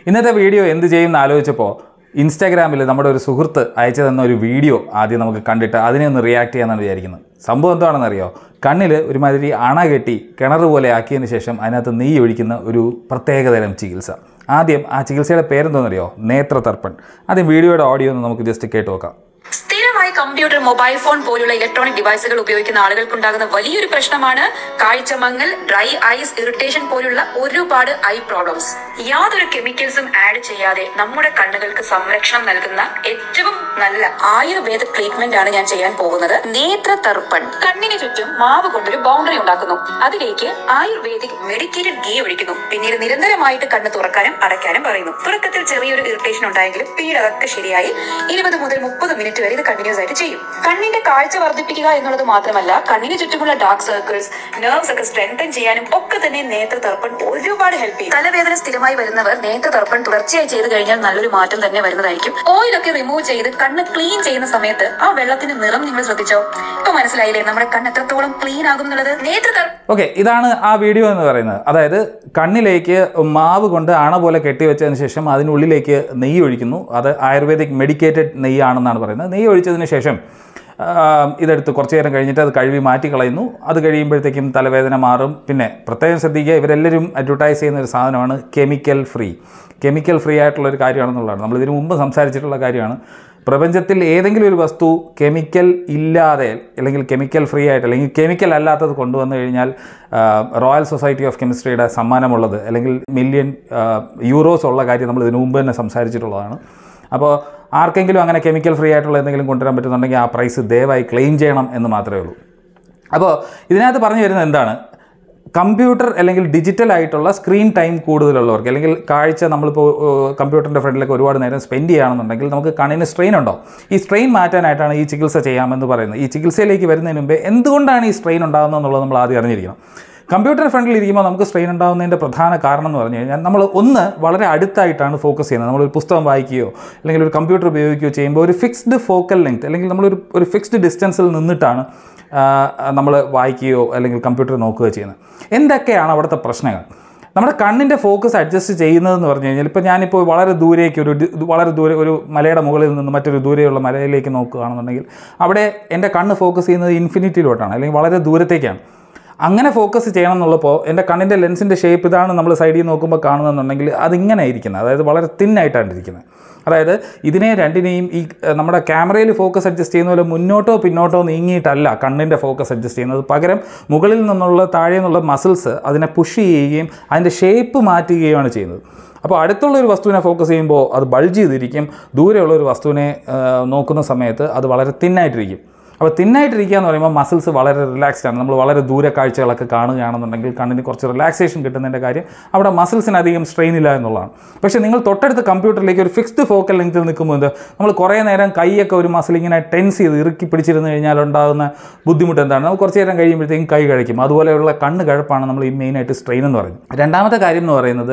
ഇന്നത്തെ വീഡിയോ എന്ത് ചെയ്യും എന്ന് ആലോചിച്ചപ്പോൾ ഇൻസ്റ്റാഗ്രാമിൽ നമ്മുടെ ഒരു സുഹൃത്ത് അയച്ചു തന്ന ഒരു വീഡിയോ ആദ്യം നമുക്ക് കണ്ടിട്ട് അതിനെ ഒന്ന് റിയാക്ട് ചെയ്യാമെന്നാണ് വിചാരിക്കുന്നത് സംഭവം എന്താണെന്ന് അറിയോ കണ്ണിൽ ഒരുമാതിരി അണ കെട്ടി കിണർ പോലെ ആക്കിയതിന് ശേഷം അതിനകത്ത് നെയ്യ് ഒഴിക്കുന്ന ഒരു പ്രത്യേകതരം ചികിത്സ ആദ്യം ആ ചികിത്സയുടെ പേരെന്തോന്നറിയോ നേത്രതർപ്പൺ ആദ്യം വീഡിയോയുടെ ഓഡിയോ ഒന്ന് നമുക്ക് ജസ്റ്റ് കേട്ട് നോക്കാം സ്ഥിരമായി കമ്പ്യൂട്ടർ മൊബൈൽ ഫോൺ പോലുള്ള ഇലക്ട്രോണിക് ഡിവൈസുകൾ ഉപയോഗിക്കുന്ന ആളുകൾക്കുണ്ടാകുന്ന വലിയൊരു പ്രശ്നമാണ് കാഴ്ചമങ്ങൽ ഡ്രൈ ഐസ് ഇറിറ്റേഷൻ പോലുള്ള ഒരുപാട് ഐ പ്രോബ്ലംസ് യാതൊരു കെമിക്കൽസും ആഡ് ചെയ്യാതെ നമ്മുടെ കണ്ണുകൾക്ക് സംരക്ഷണം നൽകുന്ന ഏറ്റവും നല്ല ആയുർവേദ ട്രീറ്റ്മെന്റ് ആണ് ഞാൻ ചെയ്യാൻ പോകുന്നത് നേത്ര തർപ്പൺ കണ്ണിന് ചുറ്റും മാവ് കൊണ്ടൊരു ബൗണ്ടറി ഉണ്ടാക്കുന്നു അതിലേക്ക് ആയുർവേദിക് മെഡിക്കേറ്റഡ് ഗീ ഒഴിക്കുന്നു പിന്നീട് നിരന്തരമായിട്ട് കണ്ണ് തുറക്കാനും അടയ്ക്കാനും പറയുന്നു തുടക്കത്തിൽ ചെറിയൊരു ഇറിറ്റേഷൻ ഉണ്ടായെങ്കിലും പിന്നീട് അതൊക്കെ ശരിയായി ഇരുപത് മുതൽ മുപ്പത് മിനിറ്റ് വരെ ഇത് കണ്ടിന്യൂസ് ആയിട്ട് ചെയ്യും കണ്ണിന്റെ കാഴ്ച വർദ്ധിപ്പിക്കുക എന്നുള്ളത് മാത്രമല്ല കണ്ണിന് ചുറ്റുമുള്ള ഡാർക്ക് സർക്കിൾസ് നെർവ്സ് ഒക്കെ സ്ട്രെങ്തൻ ചെയ്യാനും ഒക്കെ തന്നെ നേത്ര തർപ്പൺ ഒരുപാട് ഹെൽപ്പ് ചെയ്യും തലവേദന സ്ഥിരമായി വരുന്നവർ നേത്ര തർപ്പൺ തുടർച്ചയായി ചെയ്ത് കഴിഞ്ഞാൽ നല്ലൊരു മാറ്റം തന്നെ വരുന്നതായിരിക്കും ഓയിലൊക്കെ റിമൂവ് ചെയ്ത് കണ്ണ് ക്ലീൻ ചെയ്യുന്ന സമയത്ത് ആ വെള്ളത്തിന്റെ നിറം നിങ്ങൾ ശ്രദ്ധിച്ചോ ഇപ്പൊ മനസ്സിലായില്ലേ നമ്മുടെ കണ്ണ് എത്രത്തോളം ക്ലീൻ ആകും എന്നുള്ളത് നേത്ര തർപ്പൺ ഓക്കെ ഇതാണ് ആ വീഡിയോ എന്ന് പറയുന്നത് അതായത് കണ്ണിലേക്ക് മാവ് കൊണ്ട് അണ പോലെ കെട്ടിവെച്ചതിന് ശേഷം അതിനുള്ളിലേക്ക് നെയ്യ് ഒഴിക്കുന്നു അത് ആയുർവേദിക് മെഡിക്കേറ്റഡ് നെയ്യാണെന്നാണ് പറയുന്നത് നെയ്യ് ഒഴിച്ചതിന് ശേഷം ആ, ഇതെടുത്ത് കുറച്ച് നേരം കഴിഞ്ഞിട്ട് അത് കഴുകി മാറ്റി കളയുന്നു അത് കഴിയുമ്പോഴത്തേക്കും തലവേദന മാറും പിന്നെ പ്രത്യേകം ശ്രദ്ധിക്കുക ഇവരെല്ലാവരും അഡ്വർട്ടൈസ് ചെയ്യുന്ന ഒരു സാധനമാണ് കെമിക്കൽ ഫ്രീ കെമിക്കൽ ഫ്രീ ആയിട്ടുള്ള ഒരു കാര്യമാണെന്നുള്ളതാണ് നമ്മൾ ഇതിനു മുമ്പ് സംസാരിച്ചിട്ടുള്ള കാര്യമാണ് പ്രപഞ്ചത്തിൽ ഏതെങ്കിലും ഒരു വസ്തു കെമിക്കൽ ഇല്ലാതെ അല്ലെങ്കിൽ കെമിക്കൽ ഫ്രീ ആയിട്ട് അല്ലെങ്കിൽ കെമിക്കൽ അല്ലാത്തത് കൊണ്ടുവന്നു കഴിഞ്ഞാൽ ആ, റോയൽ സൊസൈറ്റി ഓഫ് കെമിസ്ട്രിയുടെ സമ്മാനമുള്ളത് അല്ലെങ്കിൽ മില്യൺ ആ, യൂറോസ് ഉള്ള കാര്യം നമ്മൾ ഇതിനു മുമ്പ് തന്നെ സംസാരിച്ചിട്ടുള്ളതാണ് അപ്പോൾ ആർക്കെങ്കിലും അങ്ങനെ കെമിക്കൽ ഫ്രീ ആയിട്ടുള്ള എന്തെങ്കിലും കൊണ്ടുവരാൻ പറ്റുന്നുണ്ടെങ്കിൽ ആ പ്രൈസ് ദയവായി ക്ലെയിം ചെയ്യണം എന്ന് മാത്രമേ ഉള്ളൂ അപ്പോൾ ഇതിനകത്ത് പറഞ്ഞു വരുന്നത് എന്താണ് കമ്പ്യൂട്ടർ അല്ലെങ്കിൽ ഡിജിറ്റൽ ആയിട്ടുള്ള സ്ക്രീൻ ടൈം കൂടുതലുള്ളവർക്ക് അല്ലെങ്കിൽ കാഴ്ച നമ്മളിപ്പോൾ കമ്പ്യൂട്ടറിൻ്റെ ഫ്രണ്ടിലൊക്കെ ഒരുപാട് നേരം സ്പെൻഡ് ചെയ്യുകയാണെന്നുണ്ടെങ്കിൽ നമുക്ക് കണ്ണിന് സ്ട്രെയിൻ ഉണ്ടോ ഈ സ്ട്രെയിൻ മാറ്റാനായിട്ടാണ് ഈ ചികിത്സ ചെയ്യാമെന്ന് പറയുന്നത് ഈ ചികിത്സയിലേക്ക് വരുന്നതിന് മുമ്പേ എന്തുകൊണ്ടാണ് ഈ സ്ട്രെയിൻ ഉണ്ടാകുന്നത് എന്നുള്ളത് നമ്മൾ ആദ്യം അറിഞ്ഞിരിക്കണം കമ്പ്യൂട്ടർ ഫ്രണ്ടിൽ ഇരിക്കുമ്പോൾ നമുക്ക് സ്ട്രെയിൻ ഉണ്ടാകുന്നതിൻ്റെ പ്രധാന കാരണം എന്ന് പറഞ്ഞു കഴിഞ്ഞാൽ നമ്മൾ ഒന്ന് വളരെ അടുത്തായിട്ടാണ് ഫോക്കസ് ചെയ്യുന്നത് നമ്മളൊരു പുസ്തകം വായിക്കുകയോ അല്ലെങ്കിൽ ഒരു കമ്പ്യൂട്ടർ ഉപയോഗിക്കുകയോ ചെയ്യുമ്പോൾ ഒരു ഫിക്സ്ഡ് ഫോക്കൽ ലെങ്ത് അല്ലെങ്കിൽ നമ്മളൊരു ഒരു ഫിക്സ്ഡ് ഡിസ്റ്റൻസിൽ നിന്നിട്ടാണ് നമ്മൾ വായിക്കുകയോ അല്ലെങ്കിൽ കമ്പ്യൂട്ടർ നോക്കുകയോ ചെയ്യുന്നത് എന്തൊക്കെയാണ് അവിടുത്തെ പ്രശ്നങ്ങൾ നമ്മുടെ കണ്ണിൻ്റെ ഫോക്കസ് അഡ്ജസ്റ്റ് ചെയ്യുന്നതെന്ന് പറഞ്ഞു കഴിഞ്ഞാൽ ഇപ്പോൾ ഞാനിപ്പോൾ വളരെ ദൂരേക്ക് ഒരു ഡി- വളരെ ദൂരെ ഒരു മലയുടെ മുകളിൽ നിന്ന് മറ്റൊരു ദൂരെയുള്ള മലയിലേക്ക് നോക്കുകയാണെന്നുണ്ടെങ്കിൽ അവിടെ എൻ്റെ കണ്ണ് ഫോക്കസ് ചെയ്യുന്നത് ഇൻഫിനിറ്റിയിലോട്ടാണ് അല്ലെങ്കിൽ വളരെ ദൂരത്തേക്കാണ് അങ്ങനെ ഫോക്കസ് ചെയ്യണം എന്നുള്ളപ്പോൾ എൻ്റെ കണ്ണിൻ്റെ ലെൻസിൻ്റെ ഷേപ്പ് ഇതാണ് നമ്മൾ സൈഡിൽ നിന്ന് നോക്കുമ്പോൾ കാണുന്നതെന്നുണ്ടെങ്കിൽ അതിങ്ങനെ ഇരിക്കുന്നത് അതായത് വളരെ തിന്നായിട്ടാണ് ഇരിക്കുന്നത് അതായത് ഇതിനെ രണ്ടിനെയും ഈ ഏഹ്, നമ്മുടെ ക്യാമറയിൽ ഫോക്കസ് അഡ്ജസ്റ്റ് ചെയ്യുന്ന പോലെ മുന്നോട്ടോ പിന്നോട്ടോ നീങ്ങിയിട്ടല്ല കണ്ണിൻ്റെ ഫോക്കസ് അഡ്ജസ്റ്റ് ചെയ്യുന്നത് പകരം മുകളിൽ നിന്നുള്ള താഴെ നിന്നുള്ള മസിൽസ് അതിനെ പുഷ് ചെയ്യുകയും അതിൻ്റെ ഷേപ്പ് മാറ്റുകയുമാണ് ചെയ്യുന്നത് അപ്പോൾ അടുത്തുള്ള ഒരു വസ്തുവിനെ ഫോക്കസ് ചെയ്യുമ്പോൾ അത് ബൾജ് ചെയ്തിരിക്കും ദൂരെയുള്ള ഒരു വസ്തുവിനെ ഏഹ്, നോക്കുന്ന സമയത്ത് അത് വളരെ തിന്നായിട്ടിരിക്കും അപ്പോൾ തിന്നായിട്ടിരിക്കുക എന്ന് പറയുമ്പോൾ മസിൽസ് വളരെ റിലാക്സ്ഡ് ആണ് നമ്മൾ വളരെ ദൂര കാഴ്ചകളൊക്കെ കാണുകയാണെന്നുണ്ടെങ്കിൽ കണ്ണിന് കുറച്ച് റിലാക്സേഷൻ കിട്ടുന്നതിൻ്റെ കാര്യം അവിടെ മസിൽസിന് അധികം സ്ട്രെയിൻ ഇല്ല എന്നുള്ളതാണ് പക്ഷേ നിങ്ങൾ തൊട്ടടുത്ത് കമ്പ്യൂട്ടറിലേക്ക് ഒരു ഫിക്സ്ഡ് ഫോക്കൽ ലെങ്ത്തിൽ നിൽക്കുമ്പോൾ എന്ത് നമ്മൾ കുറേ നേരം കൈയൊക്കെ ഒരു മസിൽ ഇങ്ങനെ ടെൻസ് ചെയ്ത് ഇറുക്കി പിടിച്ചിരുന്ന് കഴിഞ്ഞാൽ ഉണ്ടാകുന്ന ബുദ്ധിമുട്ട് എന്താണ് നമുക്ക് കുറച്ച് നേരം കഴിയുമ്പോഴത്തേക്കും കൈ കഴിക്കും അതുപോലെയുള്ള കണ്ണ് കഴപ്പാണ് നമ്മൾ ഈ മെയിനായിട്ട് സ്ട്രെയിൻ എന്ന് പറയുന്നത് രണ്ടാമത്തെ കാര്യം എന്ന് പറയുന്നത്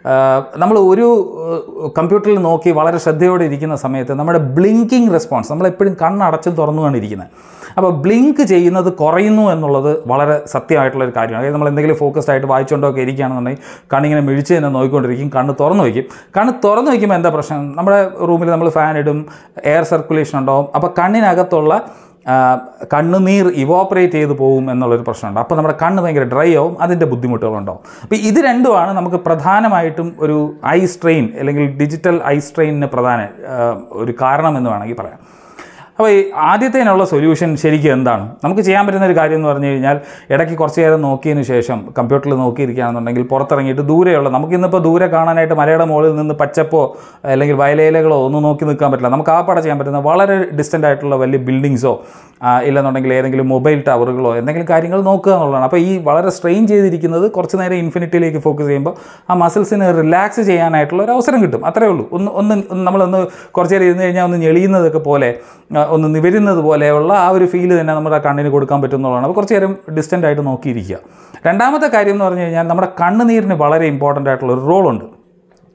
നമ്മൾ ഒരു കമ്പ്യൂട്ടറിൽ നോക്കി വളരെ ശ്രദ്ധയോടെ ഇരിക്കുന്ന സമയത്ത് നമ്മുടെ ബ്ലിങ്കിങ് റെസ്പോൺസ് നമ്മളെപ്പോഴും കണ്ണടച്ചും തുറന്നുമാണ് ഇരിക്കുന്നത് അപ്പോൾ ബ്ലിങ്ക് ചെയ്യുന്നത് കുറയുന്നു എന്നുള്ളത് വളരെ സത്യമായിട്ടുള്ള ഒരു കാര്യമാണ് അതായത് നമ്മൾ എന്തെങ്കിലും ഫോക്കസ്ഡ് ആയിട്ട് വായിച്ചുകൊണ്ടോ ഒക്കെ ഇരിക്കുകയാണെന്നുണ്ടെങ്കിൽ കണ്ണിങ്ങനെ മിഴിച്ച് തന്നെ നോക്കിക്കൊണ്ടിരിക്കും കണ്ണ് തുറന്നു വയ്ക്കും കണ്ണ് തുറന്നു വയ്ക്കുമ്പോൾ എന്താ പ്രശ്നം നമ്മുടെ റൂമിൽ നമ്മൾ ഫാൻ ഇടും എയർ സർക്കുലേഷൻ ഉണ്ടാവും അപ്പോൾ കണ്ണിനകത്തുള്ള ആ, കണ്ണുനീർ ഇവോപ്പറേറ്റ് ചെയ്ത് പോകും എന്നുള്ളൊരു പ്രശ്നമുണ്ട് അപ്പോൾ നമ്മുടെ കണ്ണ് ഭയങ്കര ഡ്രൈ ആവും അതിൻ്റെ ബുദ്ധിമുട്ടുകളുണ്ടാവും അപ്പോൾ ഇത് രണ്ടുമാണ് നമുക്ക് പ്രധാനമായിട്ടും ഒരു ഐ സ്ട്രെയിൻ അല്ലെങ്കിൽ ഡിജിറ്റൽ ഐ സ്ട്രെയിനിന് പ്രധാന ആ, ഒരു കാരണം എന്ന് വേണമെങ്കിൽ പറയാം അപ്പോൾ ഈ ആദ്യത്തേനുള്ള സൊല്യൂഷൻ ശരിക്കും എന്താണ് നമുക്ക് ചെയ്യാൻ പറ്റുന്ന ഒരു കാര്യം എന്ന് പറഞ്ഞു കഴിഞ്ഞാൽ ഇടയ്ക്ക് കുറച്ച് നേരം നോക്കിയതിന് ശേഷം കമ്പ്യൂട്ടറിൽ നോക്കിയിരിക്കുകയാണെന്നുണ്ടെങ്കിൽ പുറത്തിറങ്ങിയിട്ട് ദൂരെയുള്ള നമുക്കിന്നിപ്പോൾ ദൂരെ കാണാനായിട്ട് മലയുടെ മുകളിൽ നിന്ന് പച്ചപ്പോ അല്ലെങ്കിൽ വയലേലകളോ ഒന്നും നോക്കി നിൽക്കാൻ പറ്റില്ല നമുക്ക് ആ പടം ചെയ്യാൻ പറ്റുന്ന വളരെ ഡിസ്റ്റൻ്റ് ആയിട്ടുള്ള വലിയ ബിൽഡിങ്സോ ഇല്ലെന്നുണ്ടെങ്കിൽ ഏതെങ്കിലും മൊബൈൽ ടവറുകളോ എന്തെങ്കിലും കാര്യങ്ങൾ നോക്കുക എന്നുള്ളതാണ് അപ്പോൾ ഈ വളരെ സ്ട്രെയിൻ ചെയ്തിരിക്കുന്നത് കുറച്ച് നേരം ഇൻഫിനിറ്റിയിലേക്ക് ഫോക്കസ് ചെയ്യുമ്പോൾ ആ മസിൽസിന് റിലാക്സ് ചെയ്യാനായിട്ടുള്ള ഒരു അവസരം കിട്ടും അത്രേ ഉള്ളൂ ഒന്ന് ഒന്ന് ഒന്ന് നമ്മളൊന്ന് കുറച്ച് നേരം ഇരുന്ന് കഴിഞ്ഞാൽ ഒന്ന് ഞെളിയുന്നതൊക്കെ പോലെ ആ, ഒന്ന് നിവരുന്നത് പോലെയുള്ള ആ ഒരു ഫീല് തന്നെ നമ്മുടെ കണ്ണിന് കൊടുക്കാൻ പറ്റുന്നതാണ് അപ്പോൾ കുറച്ച് നേരം ഡിസ്റ്റൻ്റ് ആയിട്ട് നോക്കിയിരിക്കുക രണ്ടാമത്തെ കാര്യം എന്ന് പറഞ്ഞു കഴിഞ്ഞാൽ നമ്മുടെ കണ്ണുനീരിന് വളരെ ഇമ്പോർട്ടൻ്റ് ആയിട്ടുള്ള ഒരു റോളുണ്ട്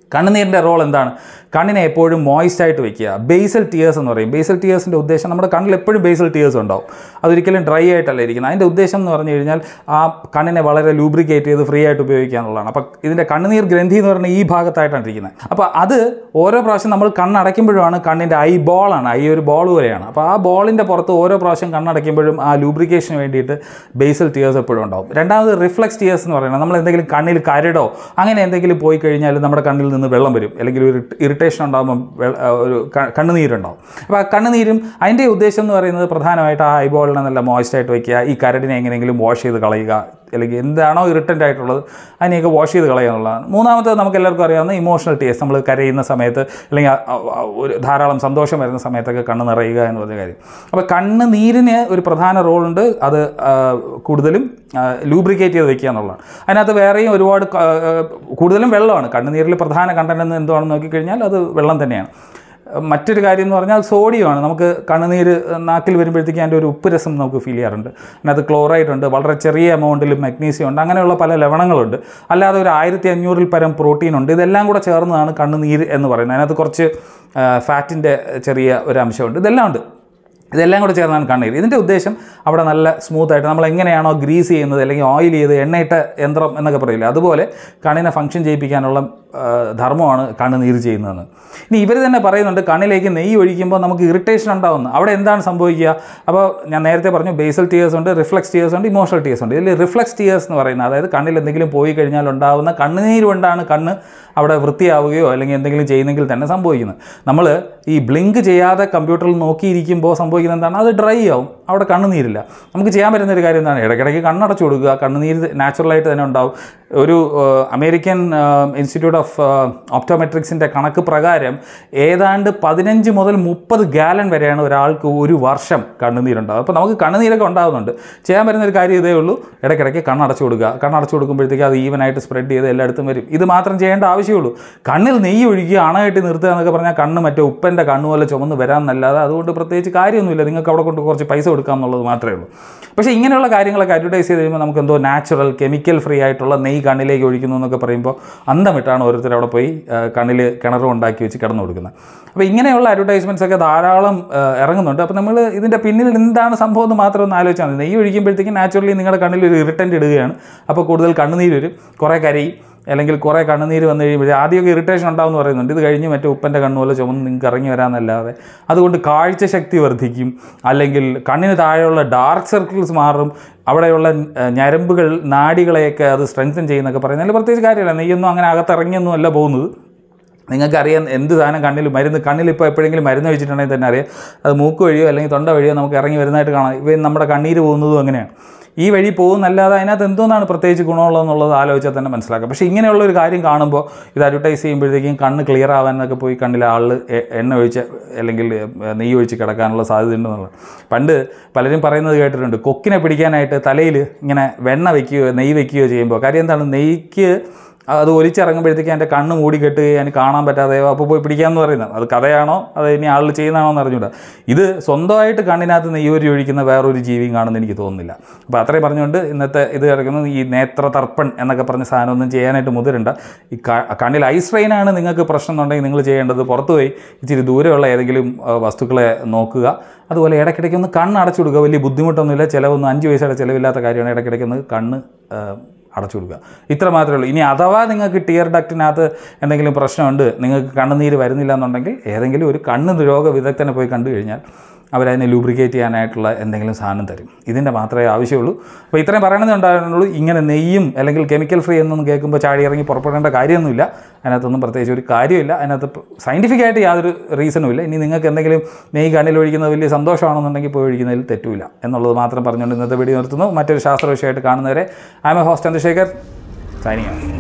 കണ്ണുനീരിൻ്റെ റോൾ എന്താണ് കണ്ണിനെ എപ്പോഴും മോയിസ്റ്റ് ആയിട്ട് വെക്കുക ബേസൽ ടീയേഴ്സ് എന്ന് പറയും ബേസൽ ടീയേഴ്സിൻ്റെ ഉദ്ദേശം നമ്മുടെ കണ്ണിൽ എപ്പോഴും ബേസൽ ടീയേഴ്സ് ഉണ്ടാവും അതൊരിക്കലും ഡ്രൈ ആയിട്ടല്ല ഇരിക്കുന്നത് അതിൻ്റെ ഉദ്ദേശം എന്ന് പറഞ്ഞു കഴിഞ്ഞാൽ ആ കണ്ണിനെ വളരെ ലൂബ്രിക്കേറ്റ് ചെയ്ത് ഫ്രീ ആയിട്ട് ഉപയോഗിക്കുക എന്നുള്ളതാണ് അപ്പോൾ ഇതിൻ്റെ കണ്ണുനീർ ഗ്രന്ഥി എന്ന് പറയുന്നത് ഈ ഭാഗത്തായിട്ടാണ് ഇരിക്കുന്നത് അപ്പോൾ അത് ഓരോ പ്രാവശ്യം നമ്മൾ കണ്ണടയ്ക്കുമ്പോഴാണ് കണ്ണിൻ്റെ ഐ ബോളാണ് ഐ ഒരു ബോൾ പോലെയാണ് അപ്പോൾ ആ ബോളിൻ്റെ പുറത്ത് ഓരോ പ്രാവശ്യം കണ്ണടയ്ക്കുമ്പോഴും ആ ലൂബ്രിക്കേഷന് വേണ്ടിയിട്ട് ബേസൽ ടീയേഴ്സ് എപ്പോഴും ഉണ്ടാവും രണ്ടാമത് റിഫ്ലക്സ് ടീയേഴ്സ് എന്ന് പറയുന്നത് നമ്മൾ എന്തെങ്കിലും കണ്ണിൽ കരടോ അങ്ങനെ എന്തെങ്കിലും പോയി കഴിഞ്ഞാൽ നമ്മുടെ കണ്ണിൽ നിന്ന് വെള്ളം വരും അല്ലെങ്കിൽ ഒരു ഇറിറ്റേഷൻ ഉണ്ടാകുമ്പോൾ വെള്ള- ആ, ഒരു ക- കണ്ണുനീരുണ്ടാവും അപ്പോൾ ആ കണ്ണുനീരും അതിൻ്റെ ഉദ്ദേശം എന്ന് പറയുന്നത് പ്രധാനമായിട്ട് ആ ഐബോളിനെ നല്ല മോയ്സ്റ്റ് ആയിട്ട് വയ്ക്കുക ഈ കരടിനെ എങ്ങനെയെങ്കിലും വാഷ് ചെയ്ത് കളയുക അല്ലെങ്കിൽ എന്താണോ ഇറിറ്റൻ്റ് ആയിട്ടുള്ളത് അതിനെയൊക്കെ വാഷ് ചെയ്ത് കളയുക എന്നുള്ളതാണ് മൂന്നാമത്തത് നമുക്ക് എല്ലാവർക്കും അറിയാവുന്ന ഇമോഷണൽ ടേസ്റ്റ് നമ്മൾ കരയുന്ന സമയത്ത് അല്ലെങ്കിൽ ആ- ആ- ആ ഒരു ധാരാളം സന്തോഷം വരുന്ന സമയത്തൊക്കെ കണ്ണ് നിറയുക എന്ന് പറഞ്ഞ കാര്യം അപ്പോൾ കണ്ണ് നീരിന് ഒരു പ്രധാന റോളുണ്ട് അത് ആ, കൂടുതലും ലൂബ്രിക്കേറ്റ് ചെയ്ത് വെക്കുക എന്നുള്ളതാണ് അതിനകത്ത് വേറെയും ഒരുപാട് ക- ആ, കൂടുതലും വെള്ളമാണ് കണ്ണുനീരിൽ പ്രധാന കണ്ടന്റ് എന്ന് എന്താണെന്ന് നോക്കിക്കഴിഞ്ഞാൽ അത് വെള്ളം തന്നെയാണ് മറ്റൊരു കാര്യം എന്ന് പറഞ്ഞാൽ സോഡിയമാണ് നമുക്ക് കണ്ണുനീര് നാക്കിൽ വരുമ്പോഴത്തേക്കും അതിൻ്റെ ഒരു ഉപ്പ് രസം നമുക്ക് ഫീൽ ചെയ്യാറുണ്ട് അതിനകത്ത് ക്ലോറൈഡ് ഉണ്ട് വളരെ ചെറിയ എമൗണ്ടിൽ മഗ്നീഷ്യം ഉണ്ട് അങ്ങനെയുള്ള പല ലവണങ്ങളുണ്ട് അല്ലാതെ ഒരു ആയിരത്തി അഞ്ഞൂറിൽ പരം പ്രോട്ടീൻ ഉണ്ട് ഇതെല്ലാം കൂടെ ചേർന്നതാണ് കണ്ണുനീര് എന്ന് പറയുന്നത് അതിനകത്ത് കുറച്ച് ഫാറ്റിൻ്റെ ചെറിയ ഒരു അംശമുണ്ട് ഇതെല്ലാം ഉണ്ട് ഇതെല്ലാം കൂടെ ചേർന്നാണ് കണ്ണീര് ഇതിൻ്റെ ഉദ്ദേശം അവിടെ നല്ല സ്മൂത്തായിട്ട് നമ്മൾ എങ്ങനെയാണോ ഗ്രീസ് ചെയ്യുന്നത് അല്ലെങ്കിൽ ഓയിൽ ചെയ്ത് എണ്ണയിട്ട യന്ത്രം എന്നൊക്കെ പറയില്ല അതുപോലെ കണ്ണിനെ ഫംഗ്ഷൻ ചെയ്യിപ്പിക്കാനുള്ള ആ, ധർമ്മമാണ് കണ്ണുനീര് ചെയ്യുന്നതെന്ന് ഇനി ഇവർ തന്നെ പറയുന്നുണ്ട് കണ്ണിലേക്ക് നെയ്യ് ഒഴിക്കുമ്പോൾ നമുക്ക് ഇറിറ്റേഷൻ ഉണ്ടാവുന്നു അവിടെ എന്താണ് സംഭവിക്കുക അപ്പോൾ ഞാൻ നേരത്തെ പറഞ്ഞു ബേസൽ ടീയേഴ്സ് ഉണ്ട് റിഫ്ലക്സ് ടീയേഴ്സ് ഉണ്ട് ഇമോഷണൽ ടീയേഴ്സ് ഉണ്ട് ഇതിൽ റിഫ്ലക്സ് ടീയേഴ്സ് എന്ന് പറയുന്നത് അതായത് കണ്ണിൽ എന്തെങ്കിലും പോയി കഴിഞ്ഞാൽ ഉണ്ടാകുന്ന കണ്ണുനീര് കൊണ്ടാണ് കണ്ണ് അവിടെ വൃത്തിയാവുകയോ അല്ലെങ്കിൽ എന്തെങ്കിലും ചെയ്യുന്നെങ്കിൽ തന്നെ സംഭവിക്കുന്നത് നമ്മൾ ഈ ബ്ലിങ്ക് ചെയ്യാതെ കമ്പ്യൂട്ടറിൽ നോക്കിയിരിക്കുമ്പോൾ സംഭവിക്കുന്നത് എന്താണ് അത് ഡ്രൈ ആവും അവിടെ കണ്ണുനീരില്ല നമുക്ക് ചെയ്യാൻ പറ്റുന്ന ഒരു കാര്യം എന്താണ് ഇടയ്ക്കിടയ്ക്ക് കണ്ണടച്ചു കൊടുക്കുക കണ്ണുനീര് നാച്ചുറലായിട്ട് തന്നെ ഉണ്ടാവും ഒരു ഏഹ്, അമേരിക്കൻ ഇൻസ്റ്റിറ്റ്യൂട്ട് ഓഫ് ഓപ്റ്റോമെട്രിക്സിൻ്റെ കണക്ക് പ്രകാരം ഏതാണ്ട് പതിനഞ്ച് മുതൽ മുപ്പത് ഗാലൻ വരെയാണ് ഒരാൾക്ക് ഒരു വർഷം കണ്ണുനീരുണ്ടാകും അപ്പോൾ നമുക്ക് കണ്ണുനീരൊക്കെ ഉണ്ടാകുന്നുണ്ട് ചെയ്യാൻ പറ്റുന്ന ഒരു കാര്യം ഇതേ ഉള്ളൂ ഇടയ്ക്കിടയ്ക്ക് കണ്ണടച്ചു കൊടുക്കുക കണ്ണടച്ചു കൊടുക്കുമ്പോഴത്തേക്ക് അത് ഈവനായിട്ട് സ്പ്രെഡ് ചെയ്ത് എല്ലായിടത്തും വരും ഇത് മാത്രം ചെയ്യേണ്ട ആവശ്യമുള്ളൂ കണ്ണിൽ നെയ്യ് ഒഴുകി അണകെട്ടി നിർത്തുക എന്നൊക്കെ പറഞ്ഞാൽ കണ്ണ് മറ്റേ ഉപ്പൻ്റെ കണ്ണ് പോലെ ചുമന്ന് വരാമെന്നല്ലാതെ അതുകൊണ്ട് പ്രത്യേകിച്ച് കാര്യമൊന്നുമില്ല നിങ്ങൾക്ക് അവിടെ കൊണ്ട് കുറച്ച് പൈസ കൊടുക്കാം എന്നുള്ളത് മാത്രമേ ഉള്ളൂ പക്ഷേ ഇങ്ങനെയുള്ള കാര്യങ്ങളൊക്കെ അഡ്വർടൈസ് ചെയ്ത് കഴിയുമ്പോൾ നമുക്ക് എന്തോ നാച്ചുറൽ കെമിക്കൽ ഫ്രീ ആയിട്ടുള്ള നെയ്യ് കണ്ണിലേക്ക് ഒഴിക്കുന്നു എന്നൊക്കെ പറയുമ്പോൾ അന്തമിട്ടാണ് ഓരോരുത്തർ അവിടെ പോയി കണ്ണിൽ കിണറും ഉണ്ടാക്കി വെച്ച് കിടന്നു കൊടുക്കുന്നത് അപ്പോൾ ഇങ്ങനെയുള്ള അഡ്വർടൈസ്മെൻറ്റ്സ് ഒക്കെ ധാരാളം ആ, ഇറങ്ങുന്നുണ്ട് അപ്പോൾ നമ്മൾ ഇതിൻ്റെ പിന്നിൽ എന്താണ് സംഭവം എന്ന് മാത്രം ഒന്ന് ആലോചിച്ചാൽ മതി നെയ്യ് ഒഴിക്കുമ്പോഴത്തേക്കും നാച്ചുറലി നിങ്ങളുടെ കണ്ണിൽ ഒരു ഇറിറ്റൻ്റ് ഇടുകയാണ് അപ്പോൾ കൂടുതൽ കണ്ണുനീര് വരും കുറേ കരയും അല്ലെങ്കിൽ കുറേ കണ്ണുനീര് വന്നു കഴിയുമ്പോൾ ആദ്യമൊക്കെ ഇറിറ്റേഷൻ ഉണ്ടാവുമെന്ന് പറയുന്നുണ്ട് ഇത് കഴിഞ്ഞ് മറ്റേ ഉപ്പൻ്റെ കണ്ണ് പോലെ ചുമന്ന് നിങ്ങൾക്ക് ഇറങ്ങി വരാമെന്നല്ലാതെ അതുകൊണ്ട് കാഴ്ചശക്തി വർദ്ധിക്കും അല്ലെങ്കിൽ കണ്ണിന് താഴെയുള്ള ഡാർക്ക് സർക്കിൾസ് മാറും അവിടെയുള്ള ഏഹ്, ഞരമ്പുകൾ നാഡികളെയൊക്കെ അത് സ്ട്രെങ്തൻ ചെയ്യുന്നൊക്കെ പറയുന്നതിൽ പ്രത്യേകിച്ച് കാര്യമില്ല നെയ്യൊന്നും അങ്ങനെ അകത്തിറങ്ങിയൊന്നും അല്ല പോകുന്നത് നിങ്ങൾക്കറിയാം എന്ത് സാധനം കണ്ണിൽ മരുന്ന് കണ്ണിൽ ഇപ്പോൾ എപ്പോഴെങ്കിലും മരുന്ന് വെച്ചിട്ടുണ്ടെങ്കിൽ തന്നെ അറിയാം അത് മൂക്ക് വഴിയോ അല്ലെങ്കിൽ തൊണ്ട വഴിയോ നമുക്ക് ഇറങ്ങി വരുന്നതായിട്ട് കാണാം ഇവ നമ്മുടെ കണ്ണീര് പോകുന്നതും അങ്ങനെയാണ് ഈ വഴി പോകുന്നല്ലാതെ അതിനകത്ത് എന്തോന്നാണ് പ്രത്യേകിച്ച് ഗുണമുള്ളതെന്നുള്ളത് ആലോചിച്ചാൽ തന്നെ മനസ്സിലാക്കാം പക്ഷേ ഇങ്ങനെയുള്ള ഒരു കാര്യം കാണുമ്പോൾ ഇത് അഡ്വർടൈസ് ചെയ്യുമ്പോഴത്തേക്കും കണ്ണ് ക്ലിയർ ആവാനൊക്കെ പോയി കണ്ണിലെ ആളിൽ എണ്ണ ഒഴിച്ച് അല്ലെങ്കിൽ ഏ, നെയ്യ് ഒഴിച്ച് കിടക്കാനുള്ള സാധ്യതയുണ്ടെന്നുള്ളത് പണ്ട് പലരും പറയുന്നത് കേട്ടിട്ടുണ്ട് കൊക്കിനെ പിടിക്കാനായിട്ട് തലയിൽ ഇങ്ങനെ വെണ്ണ വയ്ക്കുകയോ നെയ്യ് വയ്ക്കുകയോ ചെയ്യുമ്പോൾ കാര്യം എന്താണ് നെയ്യ്ക്ക് അത് ഒലിച്ചിറങ്ങുമ്പോഴത്തേക്ക് എൻ്റെ കണ്ണ് മൂടി കെട്ടുകയും അതിന് കാണാൻ പറ്റാതെ അപ്പോൾ പോയി പിടിക്കാമെന്ന് പറയുന്നത് അത് കഥയാണോ അത് ഇനി ആളിൽ ചെയ്യുന്നതാണോ എന്ന് അറിഞ്ഞൂടാ ഇത് സ്വന്തമായിട്ട് കണ്ണിനകത്ത് നെയ്യൂരി ഒഴിക്കുന്ന വേറൊരു ജീവിയും കാണുമെന്ന് എനിക്ക് തോന്നുന്നില്ല അപ്പോൾ അത്രയും പറഞ്ഞുകൊണ്ട് ഇന്നത്തെ ഇത് കിടക്കുന്നത് ഈ നേത്ര തർപ്പൺ എന്നൊക്കെ പറഞ്ഞ സാധനമൊന്നും ചെയ്യാനായിട്ട് മുതിരണ്ട ഈ ക- കണ്ണിൽ ഐ സ്ട്രെയിനാണ് നിങ്ങൾക്ക് പ്രശ്നം എന്നുണ്ടെങ്കിൽ നിങ്ങൾ ചെയ്യേണ്ടത് പുറത്ത് പോയി ഇച്ചിരി ദൂരെയുള്ള ഏതെങ്കിലും ആ, വസ്തുക്കളെ നോക്കുക അതുപോലെ ഇടയ്ക്കിടയ്ക്ക് ഒന്ന് കണ്ണ് അടച്ചു കൊടുക്കുക വലിയ ബുദ്ധിമുട്ടൊന്നുമില്ല ചിലവൊന്നും അഞ്ച് പൈസയുടെ ചിലവില്ലാത്ത കാര്യമാണ് ഇടയ്ക്കിടയ്ക്ക് ഒന്ന് കണ്ണ് ആ, അടച്ചു കൊടുക്കുക ഇത്ര മാത്രമേ ഉള്ളൂ ഇനി അഥവാ നിങ്ങൾക്ക് ടിയർ ഡക്റ്റിനകത്ത് എന്തെങ്കിലും പ്രശ്നമുണ്ട് നിങ്ങൾക്ക് കണ്ണുനീര് വരുന്നില്ല എന്നുണ്ടെങ്കിൽ ഏതെങ്കിലും ഒരു കണ്ണ് രോഗ വിദഗ്ധനെ പോയി കണ്ടു കഴിഞ്ഞാൽ അവരതിനെ ലൂബ്രിക്കേറ്റ് ചെയ്യാനായിട്ടുള്ള എന്തെങ്കിലും സാധനം തരും ഇതിൻ്റെ മാത്രമേ ആവശ്യമുള്ളൂ അപ്പോൾ ഇത്രയും പറയണത് ഉണ്ടായിരുന്നുള്ളൂ ഇങ്ങനെ നെയ്യും അല്ലെങ്കിൽ കെമിക്കൽ ഫ്രീ എന്നൊന്നും കേൾക്കുമ്പോൾ ചാടി ഇറങ്ങി പുറപ്പെടേണ്ട കാര്യമൊന്നുമില്ല അതിനകത്തൊന്നും പ്രത്യേകിച്ച് ഒരു കാര്യമില്ല അതിനകത്ത് സയൻറ്റിഫിക് ആയിട്ട് യാതൊരു റീസണും ഇല്ല ഇനി നിങ്ങൾക്ക് എന്തെങ്കിലും നെയ്യ് കണ്ണിൽ ഒഴിക്കുന്നത് വലിയ സന്തോഷമാണെന്നുണ്ടെങ്കിൽ പോയി ഒഴിക്കുന്നതിൽ തെറ്റുമില്ല എന്നുള്ളത് മാത്രം പറഞ്ഞുകൊണ്ട് ഇന്നത്തെ വീഡിയോ നിർത്തുന്നു മറ്റൊരു ശാസ്ത്ര വിഷയമായിട്ട് കാണുന്നവരെ I M A host Chandrashekhar signing of